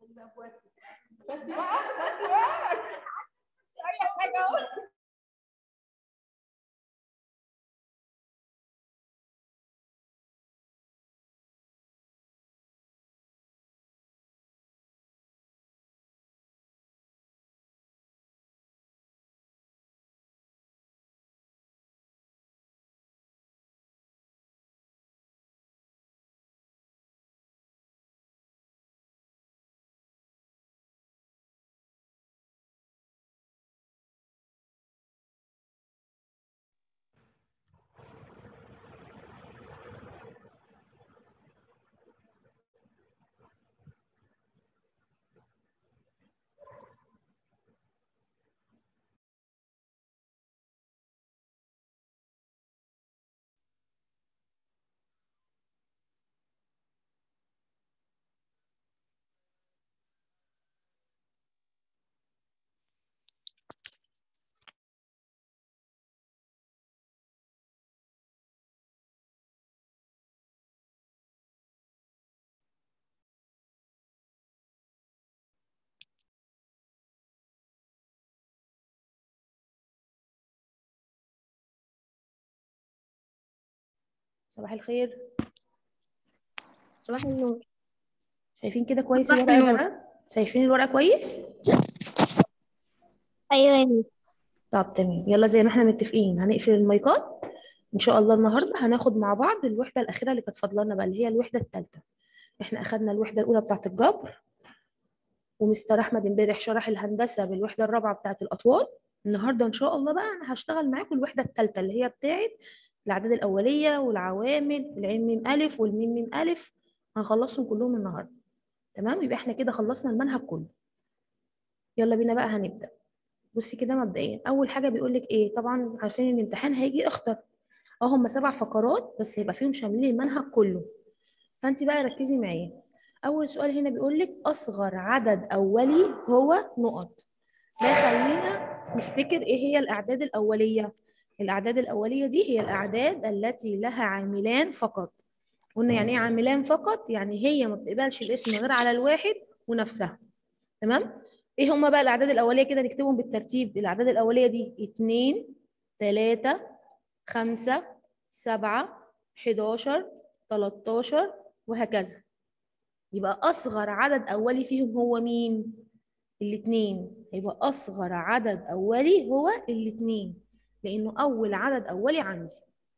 شدي بقى شدي بقى اي حاجه اهو صباح الخير صباح النور شايفين كده كويس صباح الورقه يا النور. بنات شايفين الورقه كويس ايوه يا ميس طب تمام يلا زي ما احنا متفقين هنقفل المايكات ان شاء الله النهارده هناخد مع بعض الوحده الاخيره اللي كانت فاضله لنا بقى اللي هي الوحده الثالثه احنا اخدنا الوحده الاولى بتاعه الجبر ومستر احمد امبارح شرح الهندسه بالوحده الرابعه بتاعه الاطوال النهارده ان شاء الله بقى انا هشتغل معاكم الوحده الثالثه اللي هي بتاعه الاعداد الاوليه والعوامل العين ميم الف والميم ميم الف هنخلصهم كلهم النهارده تمام يبقى احنا كده خلصنا المنهج كله يلا بينا بقى هنبدا بصي كده مبدئيا اول حاجه بيقول لك ايه طبعا عارفين ان الامتحان هيجي اختر اه هم سبع فقرات بس هيبقى فيهم شاملين المنهج كله فانت بقى ركزي معايا اول سؤال هنا بيقول لك اصغر عدد اولي هو نقط ده خلينا نفتكر ايه هي الاعداد الاوليه الاعداد الاوليه دي هي الاعداد التي لها عاملان فقط قلنا يعني ايه عاملان فقط يعني هي ما بتقبلش الاسم غير على الواحد ونفسها تمام ايه هما بقى الاعداد الاوليه كده نكتبهم بالترتيب الاعداد الاوليه دي 2 3 5 7 11 13 وهكذا يبقى اصغر عدد اولي فيهم هو مين الاثنين يبقى اصغر عدد اولي هو الاثنين لانه اول عدد اولي عندي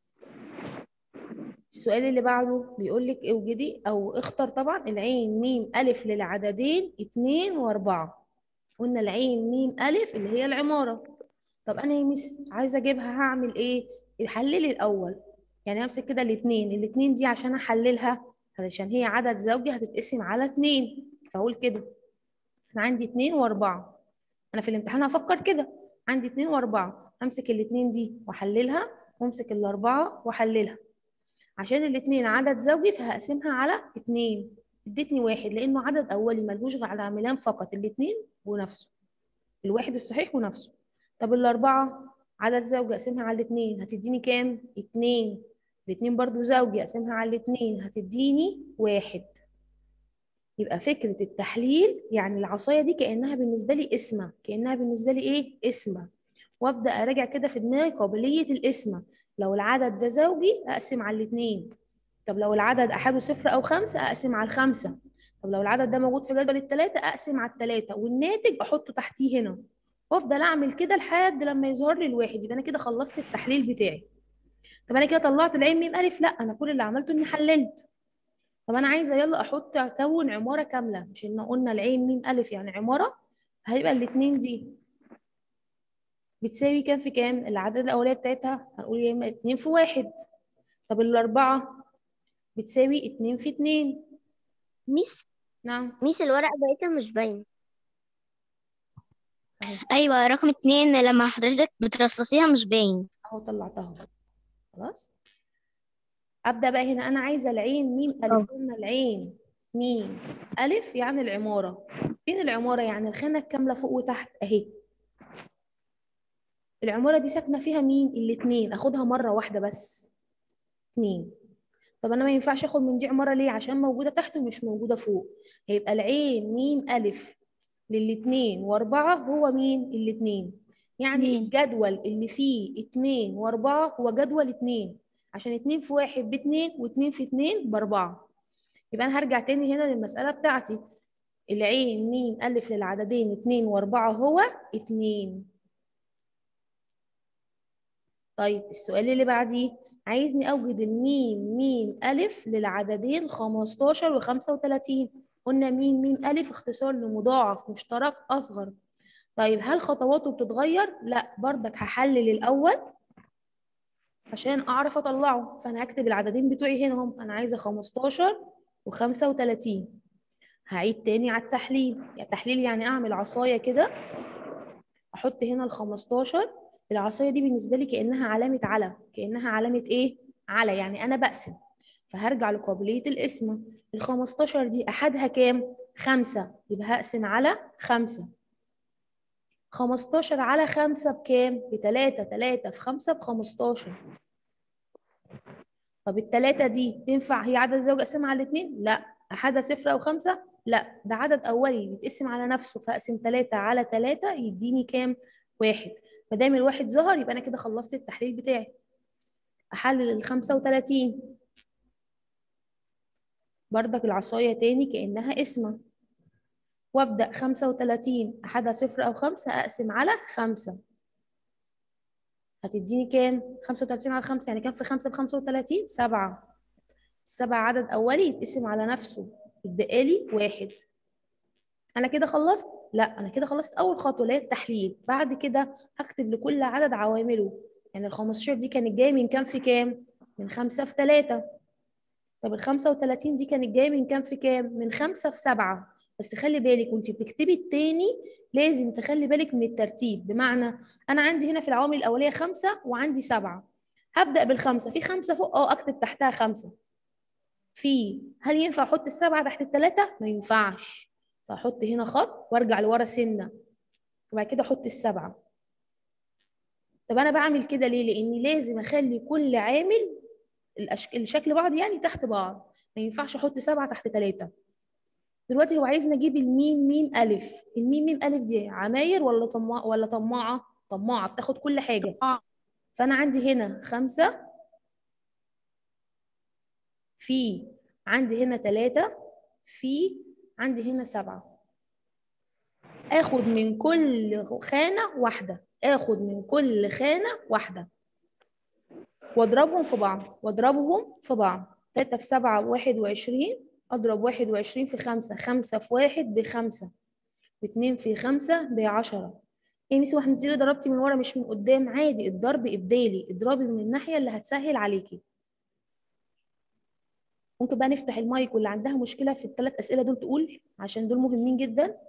السؤال اللي بعده بيقول لك اوجدي او اختر طبعا العين ميم الف للعددين اتنين واربعة قلنا العين ميم الف اللي هي العمارة طب انا يا مس عايزة اجيبها هعمل ايه حللي الاول يعني همسك كده الاتنين الاتنين دي عشان احللها علشان هي عدد زوجي هتتقسم على اتنين فاقول كده انا عندي اتنين واربعة انا في الامتحان هفكر كده عندي اتنين واربعة همسك الاتنين دي واحللها وامسك الاربعة واحللها عشان الاتنين عدد زوجي فهقسمها على اتنين ادتني واحد لانه عدد اولي ملهوش غير على عاملان فقط الاتنين ونفسه الواحد الصحيح ونفسه طب الاربعة عدد زوجي اقسمها على الاتنين هتديني كام اتنين الاتنين برضو زوجي اقسمها على الاتنين هتديني واحد يبقى فكرة التحليل يعني العصاية دي كأنها بالنسبة لي اسمة كأنها بالنسبة لي ايه اسمة وابدا اراجع كده في دماغي قابليه القسمه لو العدد ده زوجي اقسم على الاثنين طب لو العدد احده صفر او خمسه اقسم على الخمسه طب لو العدد ده موجود في جدول الثلاثه اقسم على الثلاثه والناتج احطه تحتيه هنا وافضل اعمل كده لحد لما يظهر لي الواحد يبقى انا كده خلصت التحليل بتاعي طب انا كده طلعت العين ميم الف لا انا كل اللي عملته اني حللت طب انا عايزه يلا احط اكون عماره كامله مش ان قلنا العين ميم الف يعني عماره هيبقى الاثنين دي بتساوي كام في كام؟ العدد الأولية بتاعتها هنقول يا إما اتنين في واحد طب الأربعة بتساوي اتنين في اتنين ميس نعم ميس الورقة بقيتها مش باينة أهو أيوة رقم اتنين لما حضرتك بترصصيها مش باين أهو طلعتها أهو خلاص أبدأ بقى هنا أنا عايزة العين ميم ألف قلنا العين ميم ألف يعني العمارة فين العمارة يعني الخانة الكاملة فوق وتحت أهي العمارة دي ساكنة فيها مين؟ الاتنين اخدها مرة واحدة بس اتنين طب انا ما ينفعش اخد من دي عماره ليه عشان موجوده تحت ومش موجوده فوق هيبقى العين ميم الف للاتنين واربعه هو مين الاتنين يعني مين؟ الجدول اللي فيه اتنين واربعه هو جدول اتنين عشان اتنين في واحد باتنين واتنين في اتنين باربعه يبقى انا هرجع تاني هنا للمساله بتاعتي العين ميم الف للعددين اتنين واربعه هو اتنين طيب السؤال اللي بعديه عايزني أوجد الميم ميم ألف للعددين 15 و 35 قلنا ميم ميم ألف اختصار لمضاعف مشترك أصغر طيب هل خطواته بتتغير؟ لا بردك هحلل الأول عشان أعرف أطلعه فأنا هكتب العددين بتوعي هنا هم أنا عايزة 15 و 35 هعيد تاني على التحليل يعني التحليل يعني أعمل عصاية كده أحط هنا ال 15 العصايه دي بالنسبه لي كانها علامه على كانها علامه ايه على يعني انا بقسم فهرجع لقابليه القسمه ال 15 دي احدها كام خمسة يبقى هقسم على خمسة 15 على خمسة بكام بتلاتة تلاتة في خمسة بخمستاشر طب التلاتة دي تنفع هي عدد زوج اقسمها على الاتنين لا احدها صفر او خمسة لا ده عدد اولي بيتقسم على نفسه فاقسم تلاتة على تلاتة يديني كام واحد ما دام الواحد ظهر يبقى انا كده خلصت التحليل بتاعي احلل ال 35 بردك العصايه تاني كانها اسمه وابدا 35 احدها صفر او خمسة اقسم على خمسة هتديني كام 35 على 5 يعني كام في 5 ب 35 7 السبع عدد اولي يتقسم على نفسه يتبقى لي واحد انا كده خلصت لا انا كده خلصت اول خطوه اللي هي التحليل بعد كده هكتب لكل عدد عوامله يعني ال 15 دي كانت جايه من كام في كام من 5 في 3 طب ال 35 دي كانت جايه من كام في كام من 5 في 7 بس خلي بالك وانت بتكتبي التاني لازم تخلي بالك من الترتيب بمعنى انا عندي هنا في العوامل الاوليه خمسة وعندي سبعة هبدا بالخمسه في خمسه فوق اه اكتب تحتها خمسه في هل ينفع احط السبعه تحت الثلاثه ما ينفعش فاحط هنا خط وارجع لورا سنه وبعد كده احط السبعه طب انا بعمل كده ليه لاني لازم اخلي كل عامل الأشك... الشكل بعض يعني تحت بعض ما ينفعش احط سبعه تحت ثلاثه دلوقتي هو عايزني اجيب الميم ميم الف الميم ميم الف دي عماير ولا طماع ولا طماعه طماعه بتاخد كل حاجه فانا عندي هنا خمسة في عندي هنا ثلاثة في عندي هنا سبعة اخد من كل خانة واحدة اخد من كل خانة واحدة واضربهم في بعض واضربهم في بعض تلاتة في سبعة بواحد وعشرين اضرب واحد وعشرين في خمسة خمسة في واحد بخمسة واتنين في خمسة بعشرة ايه ميسي واحد انتي ضربتي من ورا مش من قدام عادي الضرب ابدالي اضربي من الناحية اللي هتسهل عليكي ممكن بقى نفتح المايك واللي عندها مشكلة في الثلاث أسئلة دول تقول عشان دول مهمين جدا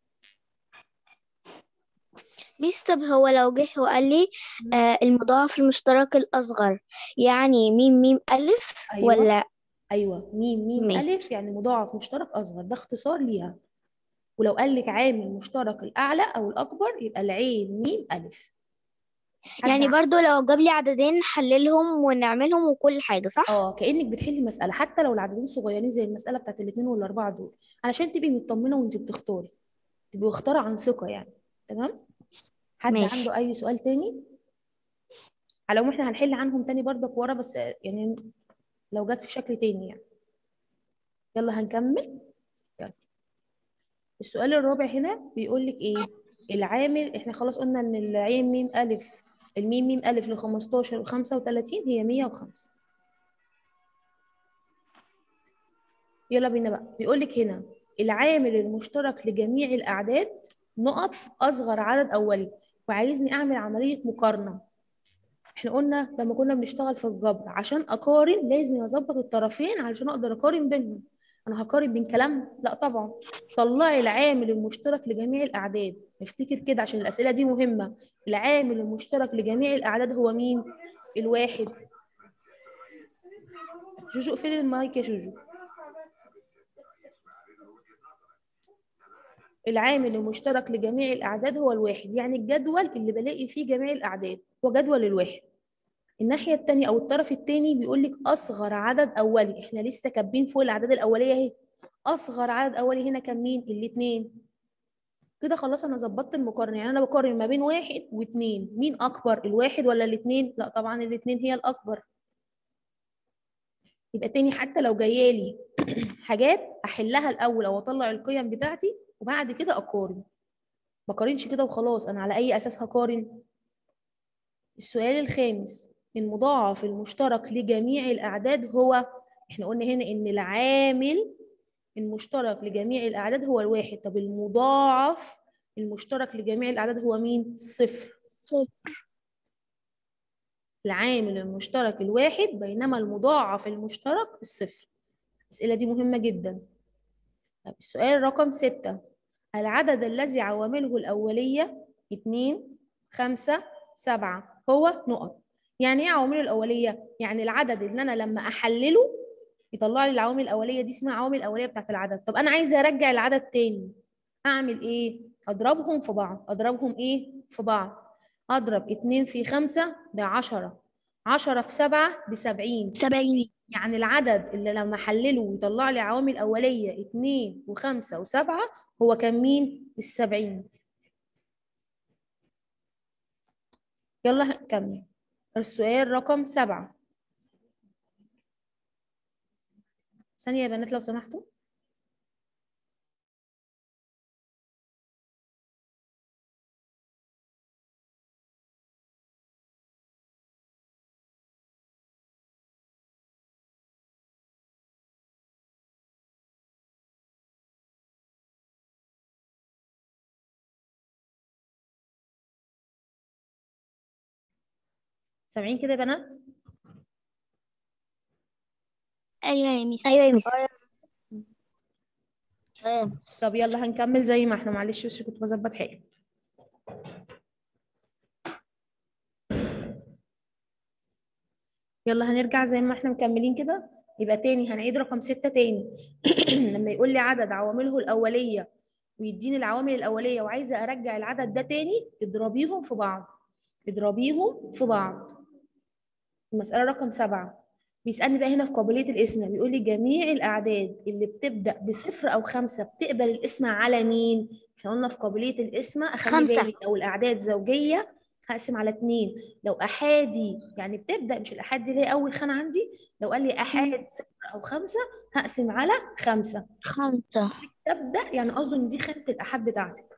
ميس طب هو لو جه وقال لي آه المضاعف المشترك الأصغر يعني ميم ميم ألف أيوة. ولا أيوة ميم ميم ماشي. ألف يعني مضاعف مشترك أصغر ده اختصار ليها ولو قال لك عامل مشترك الأعلى أو الأكبر يبقى العين ميم ألف حد يعني ع- برضو لو جاب لي عددين نحللهم ونعملهم وكل حاجة صح؟ اه كأنك بتحلي مسألة حتى لو العددين صغيرين زي المسألة بتاعت الاثنين والأربعة دول علشان تبقي مطمنة وانت بتختاري تبقي مختارة عن ثقة يعني تمام حد ماشي. عنده أي سؤال تاني على العموم احنا هنحل عنهم تاني برضك ورا بس يعني لو جت في شكل تاني يعني يلا هنكمل يلا السؤال الرابع هنا بيقول لك ايه العامل احنا خلاص قلنا ان العين ميم الف الميم ميم الف ل 15 و 35 هي 105 يلا بينا بقى بيقول لك هنا العامل المشترك لجميع الاعداد نقط اصغر عدد اولي وعايزني اعمل عمليه مقارنه احنا قلنا لما كنا بنشتغل في الجبر عشان اقارن لازم اظبط الطرفين علشان اقدر اقارن بينهم انا هقارن بين كلام لا طبعا طلعي العامل المشترك لجميع الاعداد افتكر كده عشان الاسئله دي مهمه العامل المشترك لجميع الاعداد هو مين الواحد جوجو اقفلي المايك يا جوجو العامل المشترك لجميع الأعداد هو الواحد يعني الجدول اللي بلاقي فيه جميع الأعداد هو جدول الواحد الناحيه الثانيه او الطرف الثاني بيقول لك اصغر عدد اولي احنا لسه كاتبين فوق الاعداد الاوليه اهي اصغر عدد اولي هنا كان مين الاثنين كده خلاص انا ظبطت المقارنه يعني انا بقارن ما بين واحد واثنين مين اكبر الواحد ولا الاثنين لا طبعا الاثنين هي الاكبر يبقى تاني حتى لو جايالي حاجات احلها الاول او اطلع القيم بتاعتي وبعد كده اقارن ما اقارنش كده وخلاص انا على اي اساس هقارن السؤال الخامس المضاعف المشترك لجميع الاعداد هو احنا قلنا هنا ان العامل المشترك لجميع الاعداد هو الواحد طب المضاعف المشترك لجميع الاعداد هو مين صفر العامل المشترك الواحد بينما المضاعف المشترك الصفر الأسئلة دي مهمة جدا طب السؤال رقم ستة العدد الذي عوامله الأولية اتنين خمسة سبعة هو نقط يعني ايه عوامله الأولية؟ يعني العدد اللي أنا لما أحلله يطلع لي العوامل الأولية دي اسمها عوامل الأولية بتاعت العدد طب أنا عايزة أرجع العدد تاني أعمل إيه؟ أضربهم في بعض أضربهم إيه؟ في بعض أضرب اتنين في خمسة بعشرة عشرة في سبعة بسبعين سبعين يعني العدد اللي لما احلله ويطلع لي عوامل أولية اتنين وخمسة وسبعة هو كان مين؟ السبعين يلا هنكمل السؤال رقم سبعة ثانية يا بنات لو سمحتوا سامعين كده يا بنات؟ ايوه يا ميس ايوه يا ميس طب يلا هنكمل زي ما احنا معلش بس كنت بظبط حاجة يلا هنرجع زي ما احنا مكملين كده يبقى تاني هنعيد رقم ستة تاني لما يقول لي عدد عوامله الأولية ويديني العوامل الأولية وعايزة أرجع العدد ده تاني اضربيهم في بعض اضربيهم في بعض المسألة رقم سبعة بيسألني بقى هنا في قابلية الاسم بيقول لي جميع الأعداد اللي بتبدأ بصفر أو خمسة بتقبل الاسم على مين؟ احنا قلنا في قابلية الاسم أخلي خمسة. بالي لو الأعداد زوجية هقسم على اتنين لو أحادي يعني بتبدأ مش الأحاد دي اللي هي أول خانة عندي لو قال لي أحاد صفر أو خمسة هقسم على خمسة خمسة تبدأ يعني قصده إن دي خانة الأحاد بتاعتك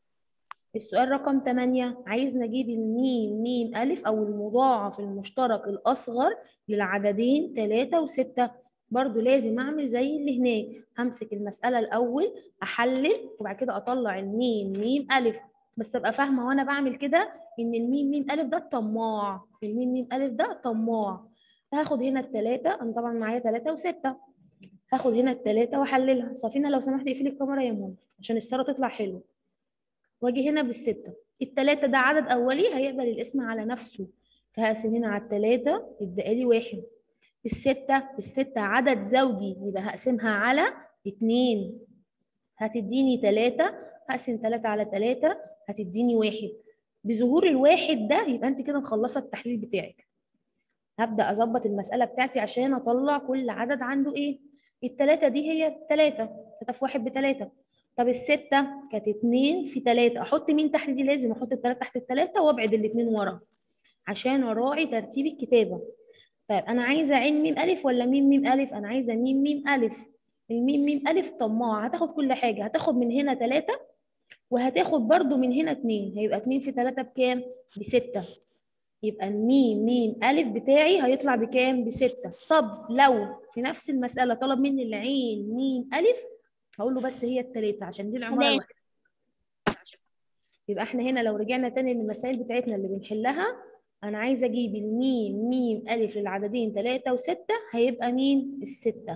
السؤال رقم 8 عايز نجيب الميم ميم ألف أو المضاعف المشترك الأصغر للعددين 3 و6 برضو لازم أعمل زي اللي هناك همسك المسألة الأول أحلل وبعد كده أطلع الميم ميم ألف بس أبقى فاهمة وأنا بعمل كده إن الميم ميم ألف ده طماع الميم ميم ألف ده طماع هاخد هنا التلاتة أنا طبعا معايا تلاتة وستة هاخد هنا التلاتة وأحللها صافينا لو سمحت اقفلي الكاميرا يا ماما عشان الصورة تطلع حلوة واجي هنا بالستة التلاتة ده عدد أولي هيقبل الاسم على نفسه فهقسم هنا على التلاتة يتبقى لي واحد الستة الستة عدد زوجي يبقى هقسمها على اتنين هتديني تلاتة هقسم تلاتة على تلاتة هتديني واحد بظهور الواحد ده يبقى انت كده مخلصة التحليل بتاعك هبدأ أظبط المسألة بتاعتي عشان أطلع كل عدد عنده إيه التلاتة دي هي تلاتة تلاتة في واحد بتلاتة طب الستة كانت اتنين في تلاتة أحط مين تحت دي لازم أحط التلاتة تحت التلاتة وأبعد الاتنين ورا عشان أراعي ترتيب الكتابة طيب أنا عايزة عين ميم ألف ولا ميم ميم ألف أنا عايزة ميم ميم ألف الميم ميم ألف طماع هتاخد كل حاجة هتاخد من هنا تلاتة وهتاخد برضو من هنا اتنين هيبقى اتنين في تلاتة بكام؟ بستة يبقى الميم ميم ألف بتاعي هيطلع بكام؟ بستة طب لو في نفس المسألة طلب مني العين ميم ألف هقول له بس هي التلاتة عشان دي العمارة تمام. الواحدة يبقى احنا هنا لو رجعنا تاني للمسائل بتاعتنا اللي بنحلها أنا عايزة أجيب الميم ميم ألف للعددين تلاتة وستة هيبقى مين؟ الستة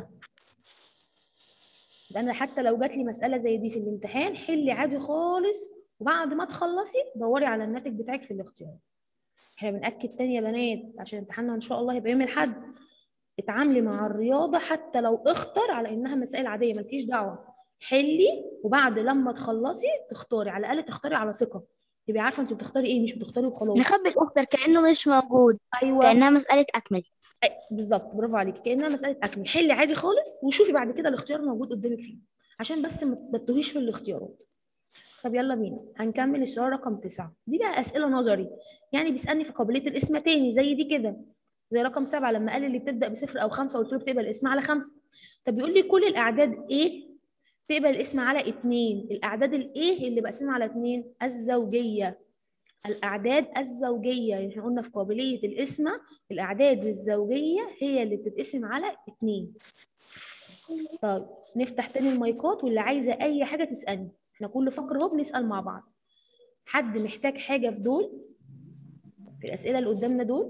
يبقى أنا حتى لو جات لي مسألة زي دي في الامتحان حلي عادي خالص وبعد ما تخلصي دوري على الناتج بتاعك في الاختيار احنا بنأكد تاني يا بنات عشان امتحاننا ان شاء الله هيبقى يوم الاحد اتعاملي مع الرياضة حتى لو اختر على انها مسائل عادية مالكيش دعوة حلي وبعد لما تخلصي تختاري على الاقل تختاري على ثقة تبقي عارفه انت بتختاري ايه مش بتختاري وخلاص نخبي الأخضر كأنه مش موجود ايوه كأنها مسألة أكمل أي- بالظبط برافو عليكي كانها مساله اكمل حلي عادي خالص وشوفي بعد كده الاختيار موجود قدامك فين عشان بس ما ما تتوهيش في الاختيارات طب يلا بينا هنكمل السؤال رقم تسعة دي بقى اسئله نظري يعني بيسالني في قابليه الاسم تاني زي دي كده زي رقم سبعة لما قال اللي بتبدا بصفر او خمسه قلت له بتقبل الاسم على خمسه طب بيقول لي كل الاعداد ايه تقبل الاسم على اتنين الاعداد الايه اللي بقسمها على اتنين الزوجيه الأعداد الزوجية يعني احنا قلنا في قابلية القسمة الأعداد الزوجية هي اللي بتتقسم على اتنين طيب نفتح تاني المايكات واللي عايزة أي حاجة تسألني احنا كل فقرة اهو بنسأل مع بعض حد محتاج حاجة في دول في الأسئلة اللي قدامنا دول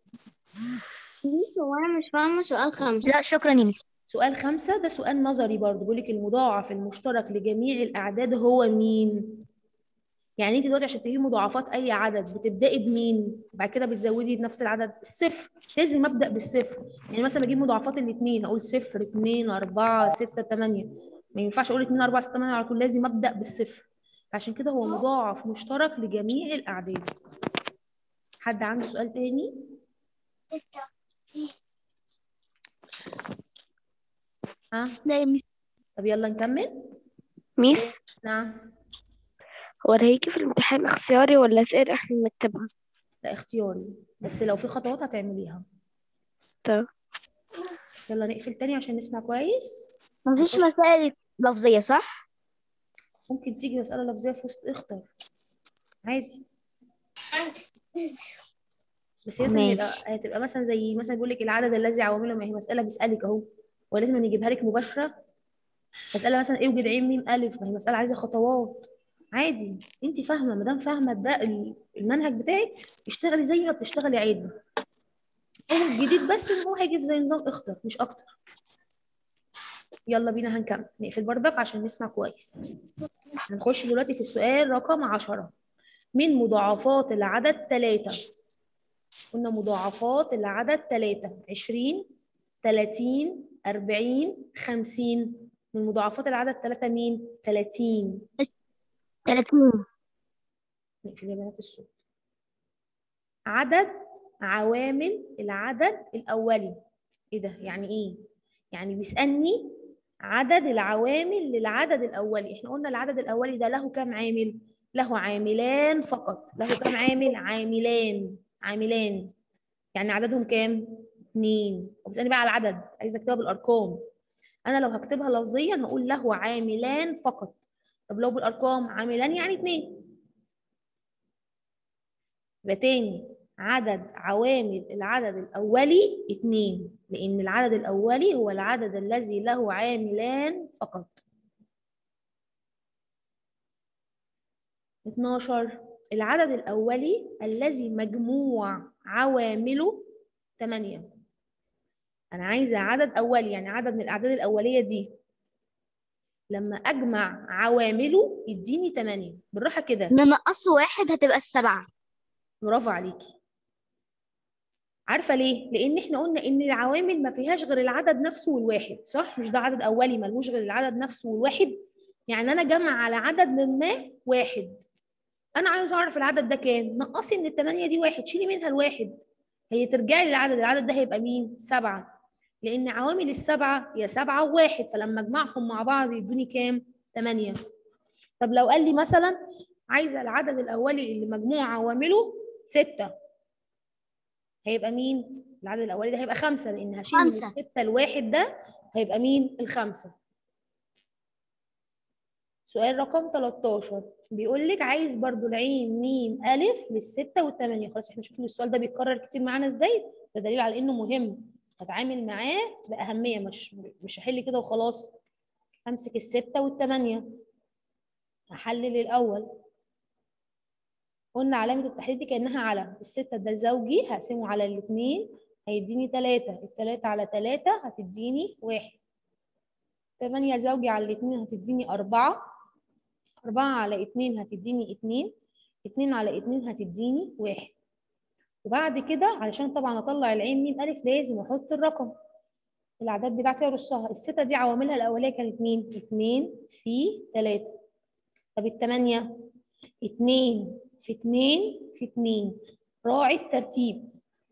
هو أنا مش فاهمة سؤال خمسة لا شكرا يا مس سؤال خمسة ده سؤال نظري برضه بيقول لك المضاعف المشترك لجميع الأعداد هو مين؟ يعني انت دلوقتي عشان تجيبي مضاعفات اي عدد بتبداي بمين بعد كده بتزودي بنفس العدد الصفر لازم ابدا بالصفر يعني مثلا بجيب مضاعفات الاثنين اقول صفر اثنين أربعة ستة ثمانية ما ينفعش اقول اثنين أربعة ستة ثمانية على طول لازم ابدا بالصفر عشان كده هو مضاعف مشترك لجميع الاعداد حد عنده سؤال تاني ها لا يا مس طب يلا نكمل ميس نعم هو ده هيجي في الامتحان اختياري ولا أسئلة احنا بنكتبها لا اختياري بس لو في خطوات هتعمليها طب يلا نقفل تاني عشان نسمع كويس مفيش مسائل لفظية صح؟ ممكن تيجي مسألة لفظية في وسط اختر عادي بس هي مثلا ماشي. يبقى- هتبقى مثلا زي مثلا بيقول لك العدد الذي عوامله ما هي مسألة بيسألك اهو ولازم نجيبها لك مباشرة مسألة مثلا ايه وجد عين ميم ألف ما هي مسألة عايزة خطوات عادي انت فاهمة ما دام فاهمة ده ال- المنهج بتاعك اشتغلي زي ما بتشتغلي عادي هو الجديد بس ان هو هيجي في زي نظام اختر مش اكتر يلا بينا هنكمل نقفل بردك عشان نسمع كويس هنخش دلوقتي في السؤال رقم عشرة من مضاعفات العدد ثلاثة قلنا مضاعفات العدد ثلاثة عشرين تلاتين أربعين خمسين من مضاعفات العدد ثلاثة مين؟ تلاتين 30 نقفل يا بنات الصوت عدد عوامل العدد الأولي إيه ده؟ يعني إيه؟ يعني بيسألني عدد العوامل للعدد الأولي إحنا قلنا العدد الأولي ده له كام عامل؟ له عاملان فقط له كام عامل؟ عاملان عاملان يعني عددهم كام؟ اتنين طب بيسألني بقى على العدد عايزة أكتبها بالأرقام أنا لو هكتبها لفظيا هقول له عاملان فقط طب لو بالأرقام عاملان يعني اتنين يبقى تاني عدد عوامل العدد الأولي اتنين لأن العدد الأولي هو العدد الذي له عاملان فقط 12 العدد الأولي الذي مجموع عوامله 8 أنا عايزة عدد أولي يعني عدد من الأعداد الأولية دي لما أجمع عوامله يديني 8 بالراحة كده ننقص واحد هتبقى السبعة برافو عليكي عارفه ليه لان احنا قلنا ان العوامل ما فيهاش غير العدد نفسه والواحد صح مش ده عدد اولي ملوش غير العدد نفسه والواحد يعني انا جمع على عدد من ما واحد انا عايز اعرف العدد ده كام نقصي من الثمانيه دي واحد شيلي منها الواحد هي ترجعي للعدد العدد ده هيبقى مين سبعة لان عوامل السبعه هي سبعة وواحد فلما اجمعهم مع بعض يدوني كام ثمانية طب لو قال لي مثلا عايزه العدد الاولي اللي مجموع عوامله ستة هيبقى مين؟ العدد الأولي ده هيبقى خمسة لأن هشيل من خمسة. الستة الواحد ده هيبقى مين؟ الخمسة. سؤال رقم 13 بيقول لك عايز برضو العين ميم ألف للستة والثمانية خلاص احنا شوفنا السؤال ده بيتكرر كتير معانا ازاي ده دليل على إنه مهم هتعامل معاه بأهمية مش مش هحل كده وخلاص همسك الستة والثمانية هحلل الأول قلنا علامة التحديد دي كأنها على الستة ده زوجي هقسمه على الاثنين هيديني تلاتة التلاتة على تلاتة هتديني واحد تمانية زوجي على الاثنين هتديني أربعة أربعة على اتنين هتديني اتنين اتنين على اتنين هتديني واحد وبعد كده علشان طبعا أطلع العين ميم ألف لازم أحط الرقم الأعداد بتاعتي أرصها الستة دي عواملها الأولية كانت مين؟ اتنين في تلاتة طب التمانية اتنين في اتنين في اتنين راعي الترتيب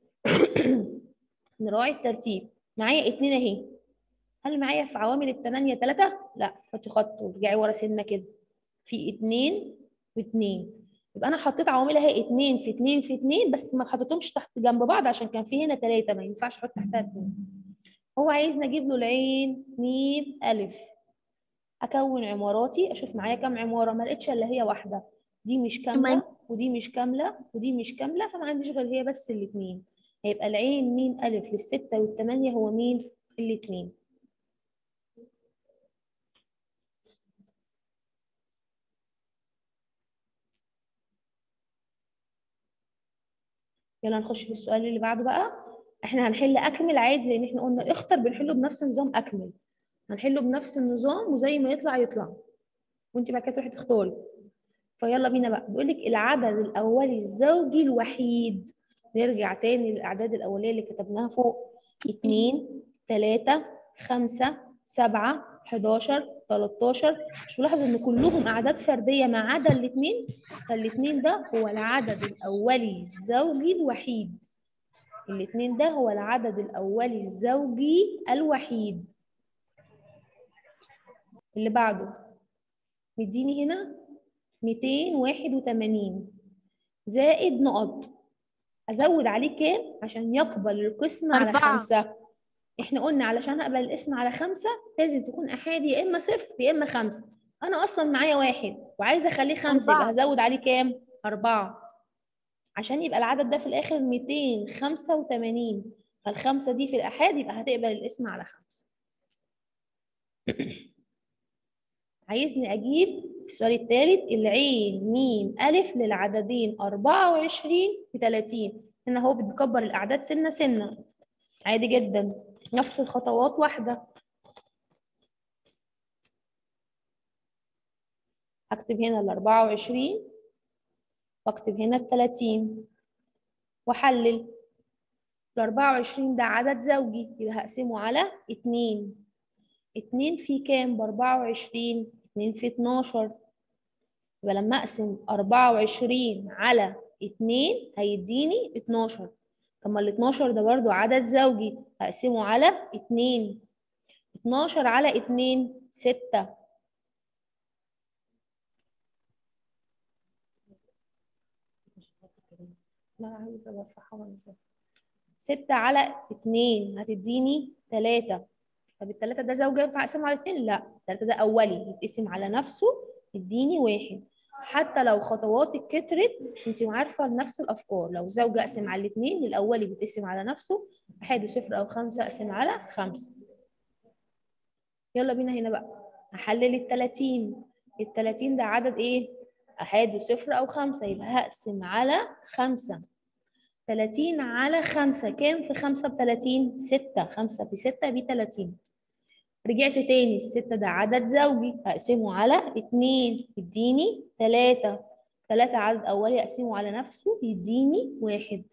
نراعي الترتيب معايا اتنين اهي هل معايا في عوامل التمانية تلاتة؟ لا حطي خط ورجعي ورا سنة كده في اتنين واتنين يبقى انا حطيت عوامل اهي اتنين في اتنين في اتنين بس ما حطيتهمش تحت جنب بعض عشان كان في هنا تلاتة ما ينفعش احط تحتها اتنين هو عايزني اجيب له العين ميم الف اكون عماراتي اشوف معايا كام عمارة ما لقيتش الا هي واحدة دي مش كاملة ودي مش كاملة ودي مش كاملة فما عنديش غير هي بس الاتنين هيبقى العين ميم الف للستة والتمانية هو مين الاتنين يلا نخش في السؤال اللي بعده بقى احنا هنحل اكمل عادي لان احنا قلنا اختر بنحله بنفس نظام اكمل هنحله بنفس النظام وزي ما يطلع يطلع وانت بعد كده تروحي تختاري فيلا بينا بقى بيقول لك العدد الاولي الزوجي الوحيد نرجع تاني للاعداد الاوليه اللي كتبناها فوق 2 3 5 7 11 13 مش ملاحظ ان كلهم اعداد فرديه ما عدا الاثنين فالاثنين ده هو العدد الاولي الزوجي الوحيد الاثنين ده هو العدد الاولي الزوجي الوحيد اللي بعده مديني هنا 281 زائد نقط ازود عليه كام عشان يقبل القسم على أربعة. خمسة احنا قلنا علشان اقبل الاسم على خمسة لازم تكون احادي يا اما صفر يا اما خمسة انا اصلا معايا واحد وعايزه اخليه خمسة يبقى أربعة. هزود عليه كام أربعة عشان يبقى العدد ده في الاخر 285 فالخمسة دي في الاحاد يبقى هتقبل الاسم على خمسة عايزني اجيب في السؤال الثالث العين ميم الف للعددين 24 في 30 هنا هو بيكبر الاعداد سنه سنه عادي جدا نفس الخطوات واحده هكتب هنا ال 24 واكتب هنا ال 30 واحلل ال 24 ده عدد زوجي يبقى هقسمه على 2 اتنين في كام بأربعة وعشرين اتنين في اتناشر يبقى لما أقسم أربعة وعشرين على اتنين هيديني اتناشر طب ما الاتناشر ده برضو عدد زوجي هقسمه على اتنين اتناشر على اتنين ستة لا عايزة برفعها وانزل ستة على اتنين هتديني تلاتة طب التلاتة ده زوجي ينفع اقسمه على اتنين؟ لا التلاتة ده أولي يتقسم على نفسه يديني واحد حتى لو خطواتك كترت انت عارفة نفس الأفكار لو زوجي أقسم على الاتنين الأولي بيتقسم على نفسه أحد وصفر أو خمسة أقسم على خمسة يلا بينا هنا بقى هحلل التلاتين التلاتين ده عدد ايه؟ أحد وصفر أو خمسة يبقى هقسم على خمسة تلاتين على خمسة كام في خمسة بتلاتين؟ ستة خمسة في ستة بتلاتين رجعت تاني الستة ده عدد زوجي هقسمه على اتنين يديني تلاتة تلاتة عدد أولي أقسمه على نفسه يديني واحد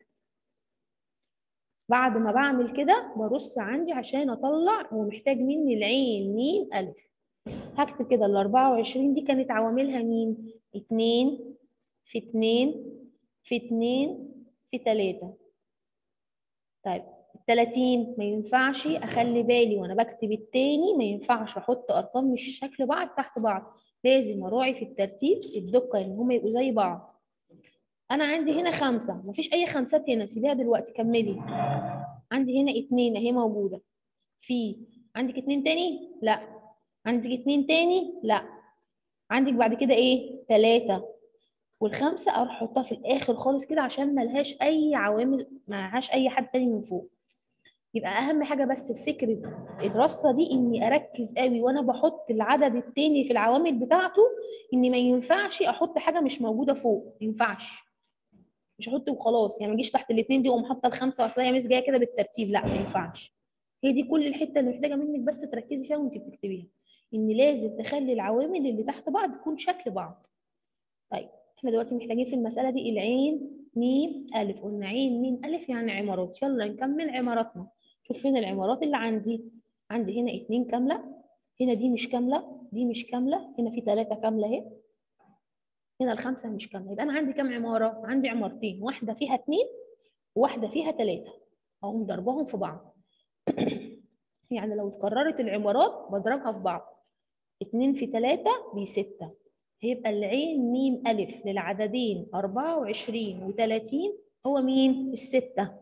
بعد ما بعمل كده برص عندي عشان أطلع هو محتاج مني العين ميم ألف هكتب كده الأربعة وعشرين دي كانت عواملها مين؟ اتنين في اتنين في اتنين في تلاتة طيب التلاتين ما ينفعش أخلي بالي وأنا بكتب التاني ما ينفعش أحط أرقام مش شكل بعض تحت بعض لازم أراعي في الترتيب الدقة إن هما يبقوا زي بعض أنا عندي هنا خمسة مفيش أي خمسات هنا سيبيها دلوقتي كملي عندي هنا اتنين أهي موجودة في عندك اتنين تاني؟ لأ عندك اتنين تاني؟ لأ عندك بعد كده إيه؟ تلاتة والخمسة أروح أحطها في الآخر خالص كده عشان ملهاش أي عوامل ملهاش أي حد تاني من فوق يبقى أهم حاجة بس في فكرة الرصة دي إني أركز قوي وأنا بحط العدد التاني في العوامل بتاعته إن ما ينفعش أحط حاجة مش موجودة فوق ما ينفعش مش أحط وخلاص يعني ما أجيش تحت الاتنين دي وأقوم حاطة الخمسة أصل هي مش جاية كده بالترتيب لا ما ينفعش هي دي كل الحتة اللي محتاجة منك بس تركزي فيها وأنت بتكتبيها إن لازم تخلي العوامل اللي تحت بعض تكون شكل بعض طيب احنا دلوقتي محتاجين في المسألة دي العين ميم ألف قلنا عين ميم ألف يعني عمارات يلا نكمل عماراتنا شوف فين العمارات اللي عندي عندي هنا اتنين كاملة هنا دي مش كاملة دي مش كاملة هنا في تلاتة كاملة اهي هنا الخمسة مش كاملة يبقى أنا عندي كام عمارة؟ عندي عمارتين واحدة فيها اتنين وواحدة فيها تلاتة أقوم ضربهم في بعض يعني لو اتكررت العمارات بضربها في بعض اتنين في تلاتة بستة هيبقى العين ميم ألف للعددين أربعة وعشرين وتلاتين هو مين؟ الستة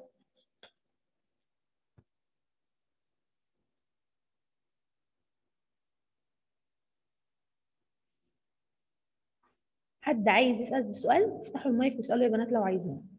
حد عايز يسأل سؤال افتحوا المايك واسألوا يا بنات لو عايزين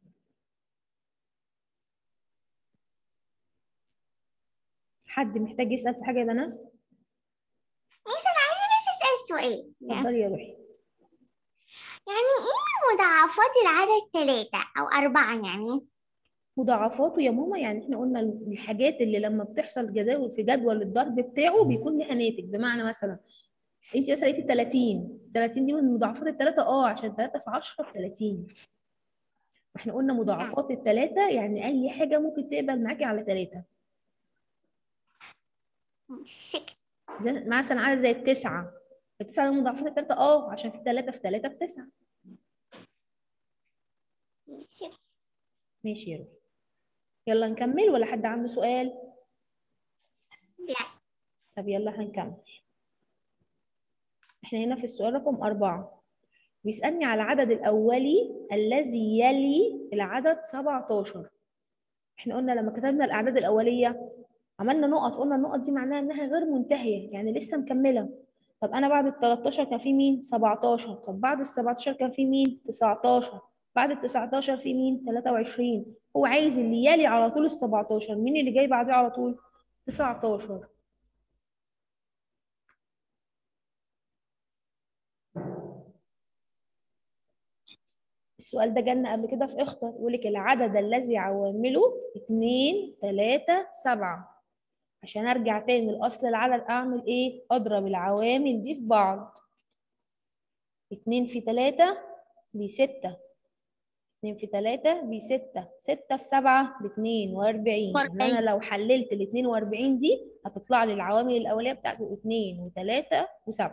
حد محتاج يسأل في حاجة يا بنات؟ ميس أنا عايزة بس أسأل سؤال اتفضلي يا روحي يعني إيه مضاعفات العدد ثلاثة أو أربعة يعني؟ مضاعفاته يا ماما يعني احنا قلنا الحاجات اللي لما بتحصل جداول في جدول الضرب بتاعه بيكون لها ناتج بمعنى مثلا انت مثلا لقيتي 30 30 دي من مضاعفات الثلاثه اه عشان 3 في 10 ب 30 احنا قلنا مضاعفات الثلاثه يعني اي حاجه ممكن تقبل معاكي على ثلاثه شكرا زي مثلا عدد زي التسعه التسعه دي مضاعفات الثلاثه اه عشان في 3 في 3 بتسعه شكرا ماشي يا روحي يلا نكمل ولا حد عنده سؤال لا طب يلا هنكمل احنا هنا في السؤال رقم أربعة بيسألني على العدد الأولي الذي يلي العدد 17 احنا قلنا لما كتبنا الأعداد الأولية عملنا نقط قلنا النقط دي معناها إنها غير منتهية يعني لسه مكملة طب أنا بعد ال 13 كان في مين؟ 17 طب بعد ال 17 كان في مين؟ 19 بعد ال 19 في مين؟ 23 هو عايز اللي يلي على طول ال 17 مين اللي جاي بعديه على طول؟ 19 السؤال ده جالنا قبل كده في اختر يقول لك العدد الذي عوامله 2 3 7 عشان ارجع تاني لاصل العدد اعمل ايه اضرب العوامل دي في بعض 2 في 3 ب 6 2 في 3 ب 6 6 في 7 ب 42 يعني انا لو حللت ال 42 دي هتطلع لي العوامل الاوليه بتاعته 2 و3 و7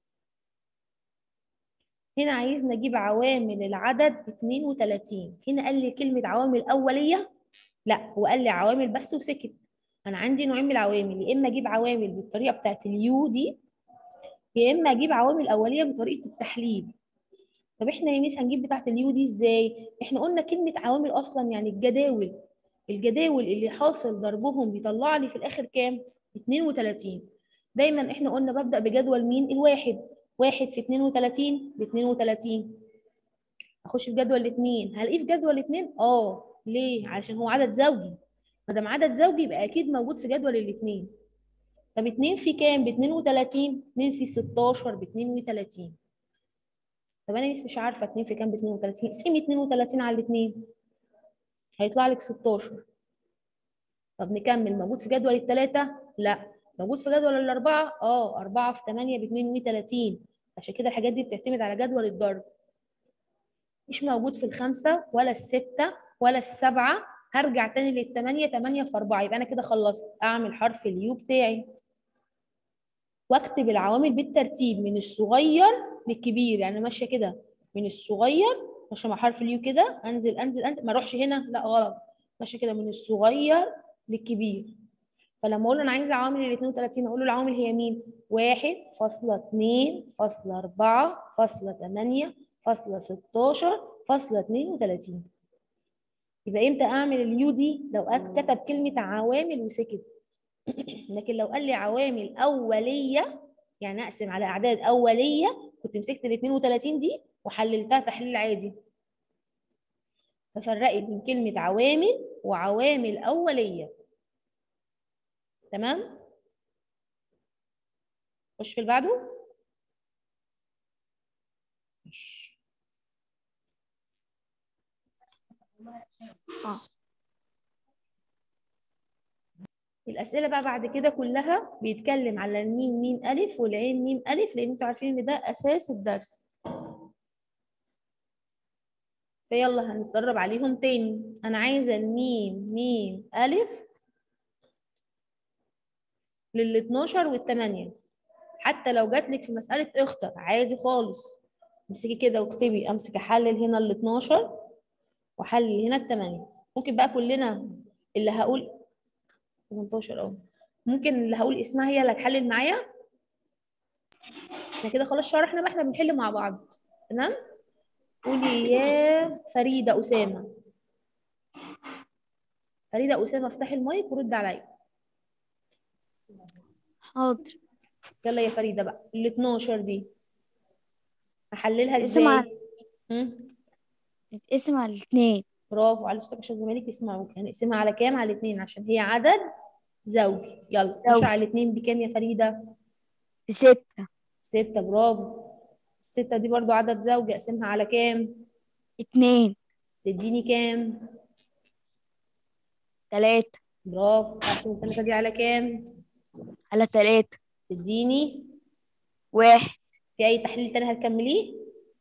هنا عايز نجيب عوامل العدد 32 هنا قال لي كلمة عوامل أولية لا هو قال لي عوامل بس وسكت أنا عندي نوعين من العوامل يا إما أجيب عوامل بالطريقة بتاعت اليو دي يا إما أجيب عوامل أولية بطريقة التحليل طب إحنا يا ميس هنجيب بتاعت اليو دي إزاي؟ إحنا قلنا كلمة عوامل أصلا يعني الجداول الجداول اللي حاصل ضربهم بيطلع لي في الآخر كام؟ 32 دايما إحنا قلنا ببدأ بجدول مين؟ الواحد واحد في 32 ب 32 اخش في جدول الاثنين هلاقيه في جدول الاثنين اه ليه علشان هو عدد زوجي ما دام عدد زوجي يبقى اكيد موجود في جدول الاثنين طب 2 في كام ب 32 2 في 16 ب 32 طب انا مش عارفه 2 في كام ب 32 اقسمي 32 على الاثنين هيطلع لك 16 طب نكمل موجود في جدول الثلاثه لا موجود في جدول الأربعة؟ اه 4 في 8 ب 32 عشان كده الحاجات دي بتعتمد على جدول الضرب مش موجود في الخمسة ولا الستة ولا السبعة هرجع تاني للثمانية 8 في 4 يبقى أنا كده خلصت أعمل حرف اليو بتاعي واكتب العوامل بالترتيب من الصغير للكبير يعني ماشية كده من الصغير ماشية مع حرف اليو كده أنزل أنزل أنزل ما أروحش هنا لا غلط ماشية كده من الصغير للكبير فلما اقول له انا عايزه عوامل ال 32 اقول له العوامل هي مين؟ 1 فاصلة 2 فاصلة 4 فاصلة 8 فاصلة 16 فاصلة 32 يبقى امتى اعمل اليو دي؟ لو كتب كلمة عوامل وسكت لكن لو قال لي عوامل أولية يعني أقسم على أعداد أولية كنت مسكت ال 32 دي وحللتها تحليل عادي ففرقي بين كلمة عوامل وعوامل أولية تمام خش في اللي بعده اه الأسئلة بقى بعد كده كلها بيتكلم على الميم ميم ألف والعين ميم ألف لأن انتوا عارفين إن ده أساس الدرس فيلا هنتدرب عليهم تاني أنا عايزة الميم ميم ألف لل 12 وال 8 حتى لو جات لك في مسألة اختر عادي خالص امسكي كده واكتبي امسك احلل هنا ال 12 واحلل هنا ال 8 ممكن بقى كلنا اللي هقول 18 اه ممكن اللي هقول اسمها هي اللي هتحلل معايا احنا كده خلاص شرحنا بقى احنا بنحل مع بعض تمام قولي يا فريدة أسامة فريدة أسامة افتحي المايك ورد عليا حاضر يلا يا فريدة بقى ال 12 دي هحللها اسم على- ازاي؟ هم؟ تتقسم على الاتنين برافو على صوتك عشان زمالك يسمعوك هنقسمها على كام؟ على اتنين عشان هي عدد زوجي يلا 12 زوجي. على اتنين بكام يا فريدة؟ بستة ستة برافو الستة دي برضو عدد زوجي اقسمها على كام؟ اتنين تديني كام؟ تلاتة برافو اقسم التلاتة دي على كام؟ على تلاتة تديني واحد في أي تحليل تاني هتكمليه؟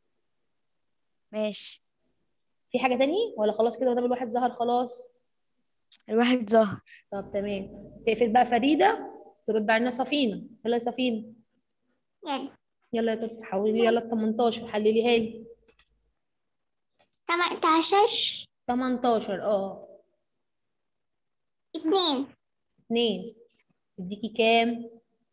ماشي في حاجة تاني ولا خلاص كده وده الواحد ظهر خلاص؟ الواحد ظهر طب تمام تقفل بقى فريدة ترد علينا صفينة يلا يا صفينة يلا يلا يا توت حولي لي يلا ال 18 حلليها لي 18 18 اه اتنين 2 تديكي كام؟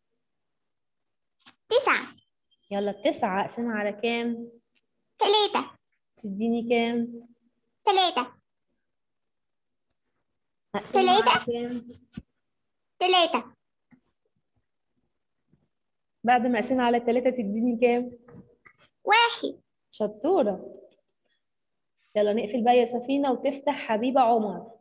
تسعة يلا التسعة اقسمها على كام؟ تلاتة تديني كام؟ تلاتة اقسمها على تلاتة. كام؟ تلاتة بعد ما اقسمها على 3 تديني كام؟ واحد شطورة يلا نقفل بقى يا سفينة وتفتح حبيبة عمر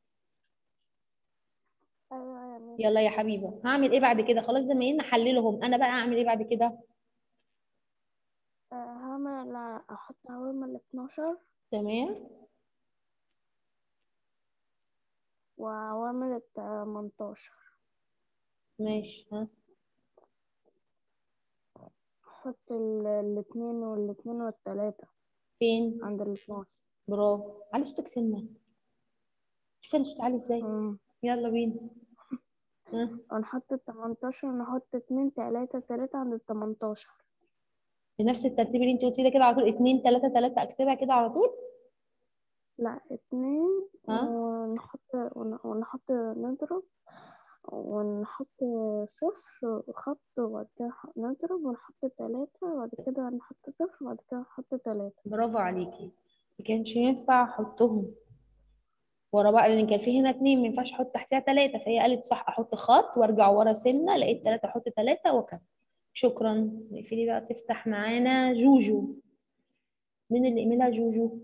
يلا يا حبيبة هعمل ايه بعد كده خلاص زمايلنا حللهم انا بقى اعمل ايه بعد كده هعمل احط عوامل 12 تمام وعوامل 18 ماشي ها احط الاتنين والاتنين والتلاتة فين عند ال 12 برافو علي صوتك سنة شوف انا صوتي عالي ازاي يلا بينا ها ونحط ال 18 نحط اتنين تلاتة تلاتة عند ال 18 بنفس الترتيب اللي انت قلتي ده كده على طول اتنين تلاتة تلاتة اكتبها كده على طول لا اتنين ها؟ ونحط ون- ونحط نضرب ونحط صفر خط وبعد كده ح- نضرب ونحط تلاتة وبعد كده نحط صفر وبعد كده نحط تلاتة برافو عليكي ما كانش ينفع احطهم ورا بقى لان كان في هنا اتنين ما ينفعش احط تحتها تلاتة فهي قالت صح احط خط وارجع ورا سنة لقيت تلاتة احط تلاتة وكمل شكرا نقفلي بقى تفتح معانا جوجو مين اللي يعملها جوجو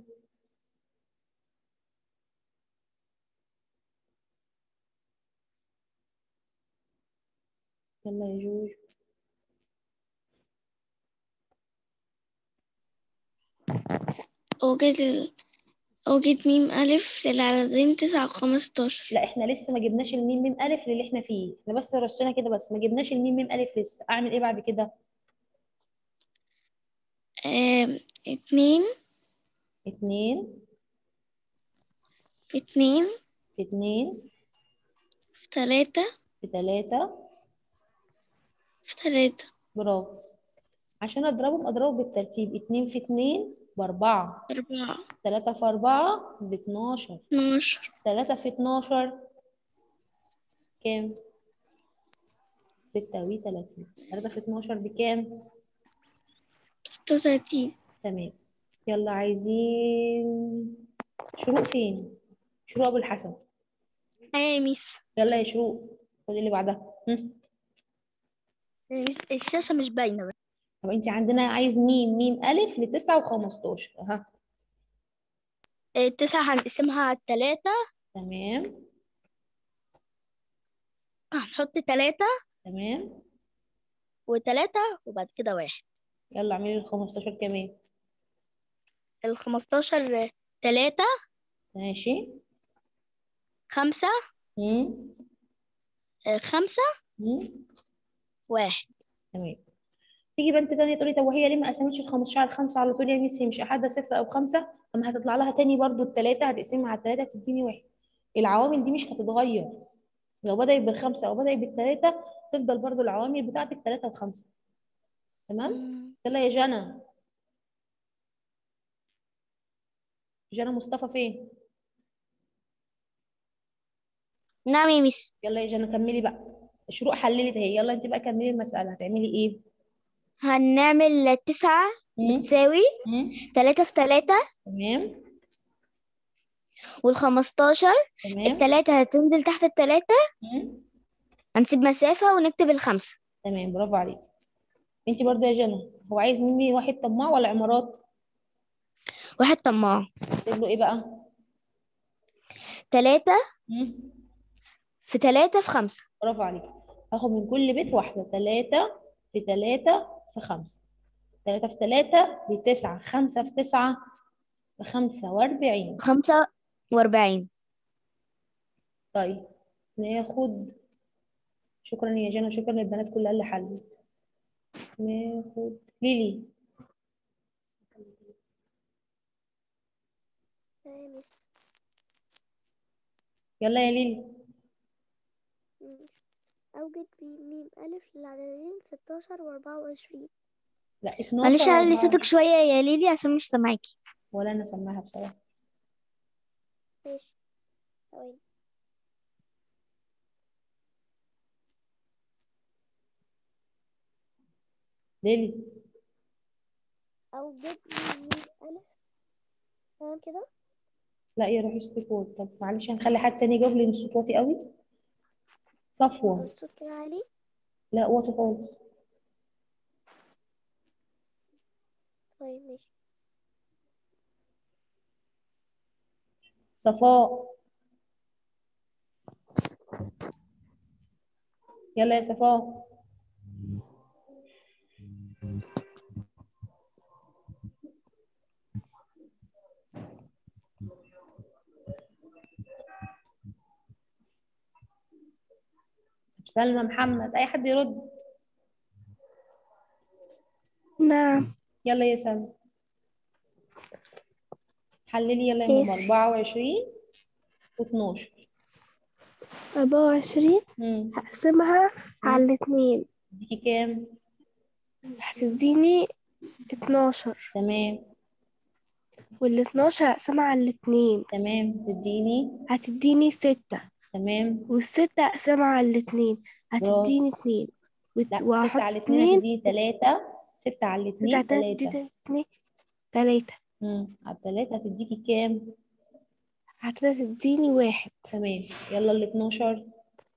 يلا يا جوجو أوجد ال... أوجد ميم ألف للعددين تسعة وخمستاشر لا احنا لسه ما جبناش الميم ميم الف اللي احنا فيه احنا بس رشينا كده بس ما جبناش الميم ميم الف لسه اعمل ايه بعد كده آم، اتنين اتنين في اتنين في اتنين في تلاتة في تلاتة في تلاتة برافو عشان اضربهم اضربهم بالترتيب اتنين في اتنين باربعة أربعة تلاتة في أربعة باتناشر اتناشر تلاتة في اتناشر كام؟ ستة وتلاتين تلاتة في اتناشر بكام؟ ستة وتلاتين تمام يلا عايزين شروق فين؟ شروق أبو الحسن أيوة يا ميس يلا يا شروق خدي اللي بعدها هم؟ يا ميس الشاشة مش باينة بس طب انت عندنا عايز ميم ميم ألف لتسعة وخمستاشر ها التسعة هنقسمها على التلاتة تمام هنحط تلاتة تمام وتلاتة وبعد كده واحد يلا اعملي الخمستاشر كمان الخمستاشر تلاتة ماشي خمسة هم؟ آه، خمسة هم؟ واحد تمام تيجي بنت تانية تقولي طب وهي ليه ما قسمتش ال 15 على الخمسة على طول يا ميس هي مش أحدها صفر أو خمسة طب ما هتطلع لها تاني برضو التلاتة هتقسمها على التلاتة تديني واحد العوامل دي مش هتتغير لو بدأت بالخمسة أو بدأت بالتلاتة تفضل برضو العوامل بتاعتك تلاتة وخمسة تمام يلا يا جنى جانا مصطفى فين نعم يا مس يلا يا جانا كملي بقى شروق حللت اهي يلا انت بقى كملي المسألة هتعملي ايه هنعمل تسعة مم. بتساوي مم. تلاتة في تلاتة تمام والخمستاشر تمام التلاتة هتنزل تحت التلاتة مم. هنسيب مسافة ونكتب الخمسة تمام برافو عليك انت برضو يا جنى هو عايز مني واحد طماع ولا عمارات واحد طماع اكتب له ايه بقى تلاتة مم. في تلاتة في خمسة برافو عليك هاخد من كل بيت واحدة تلاتة في تلاتة في خمسة تلاتة في تلاتة بتسعة خمسة في تسعة بخمسة وأربعين خمسة وأربعين طيب ناخد شكرا يا جنى شكرا للبنات كلها اللي حلت ناخد ليلي يلا يا ليلي أوجد في ميم ألف للعددين ستاشر وأربعة وعشرين لا 12 معلش علي وأربعة صوتك شوية يا ليلي عشان مش سامعاكي ولا أنا سامعها بصراحة ماشي ثواني ليلي أوجد في ميم ألف تمام كده لا يا روحي صوتك واطي طب معلش هنخلي حد تاني يجاوب لأن الصوت واطي قوي هو صفوة الصوت كده عالي لا واطي خالص طيب ماشي صفاء يلا يا صفاء طب سلمى محمد اي حد يرد نعم يلا يا سلمى حللي يلا يا ماما ماشي. 24 و12 أربعة وعشرين امم هقسمها على الاتنين اديكي كام هتديني اتناشر تمام والاتناشر هقسمها على الاتنين تمام تديني هتديني ستة تمام والستة هقسمها على الاتنين هتديني اتنين وت- لا ستة وهحط على اتنين اتنين هتديني تلاتة ستة على ستة اتنين على تلاتة تلاتة هتديني اتنين تلاتة امم على التلاتة هتديكي كام هتديني واحد تمام يلا ال 12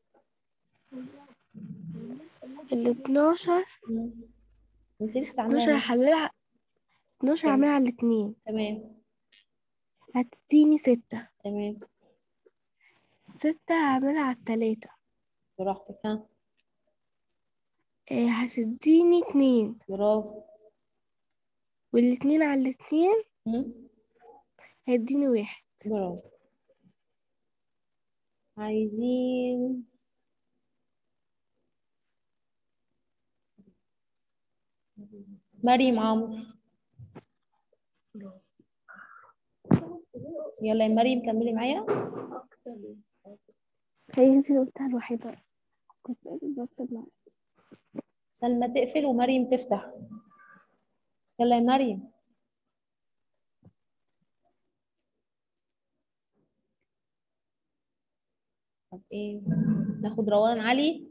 الاتناشر مم. انت لسه اتناشر عاملاها هحللها اتناشر كام؟ هعملها على الاتنين تمام هتديني ستة تمام ستة هعملها على التلاتة براحتك ها اه، هتديني اتنين برافو والاتنين على الاتنين مم. هيديني واحد برافو عايزين مريم عمرو يلا يا مريم كملي معايا هي دي اللي قلتها الوحيدة كنت بس مع سلمى تقفل ومريم تفتح يلا يا مريم طب ايه ناخد روان علي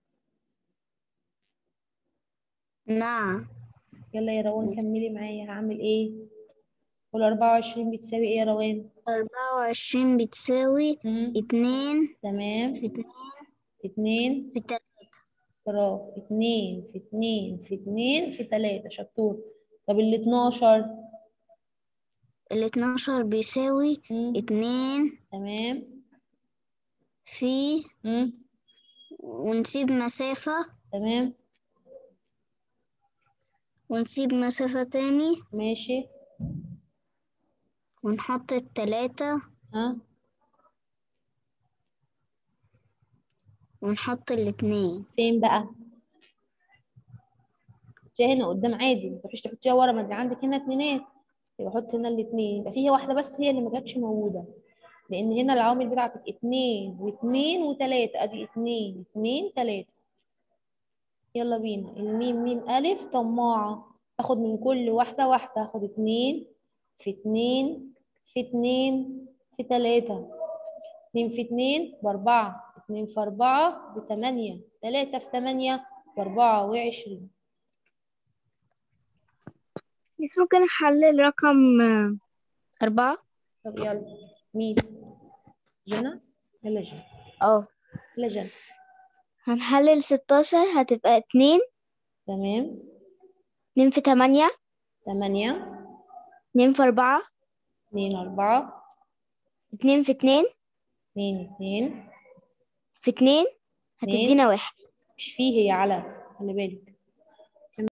نعم يلا يا روان كملي معايا هعمل ايه قول 24 بتساوي ايه يا روان أربعة وعشرين بتساوي مم. اتنين تمام في اتنين اتنين في تلاتة برافو اتنين في اتنين في اتنين في تلاتة شطور طب ال 12 الاتناشر بيساوي مم. اتنين تمام في مم. ونسيب مسافة تمام ونسيب مسافة تاني ماشي ونحط التلاتة ها ونحط الاتنين فين بقى حطيها هنا قدام عادي ما تروحيش تحطيها ورا ما انت عندك هنا اتنينات يبقى حط هنا الاتنين يبقى فيها واحده بس هي اللي ما كانتش موجوده لان هنا العوامل بتاعتك اتنين واتنين وتلاته ادي اتنين اتنين تلاته يلا بينا الميم ميم الف طماعه اخد من كل واحده واحده اخد اتنين في اتنين في اتنين في تلاتة اتنين في اتنين بأربعة اتنين في أربعة بتمانية تلاتة في تمانية بأربعة وعشرين بس ممكن أحلل رقم آه، أربعة طب يلا مين جنى يلا جنى اه يلا جنى هنحلل ستاشر هتبقى اتنين تمام اتنين في تمانية تمانية اتنين في أربعة اتنين أربعة اتنين في اتنين اتنين اتنين في اتنين اتنين. هتدينا واحد مش فيه يا علا خلي بالك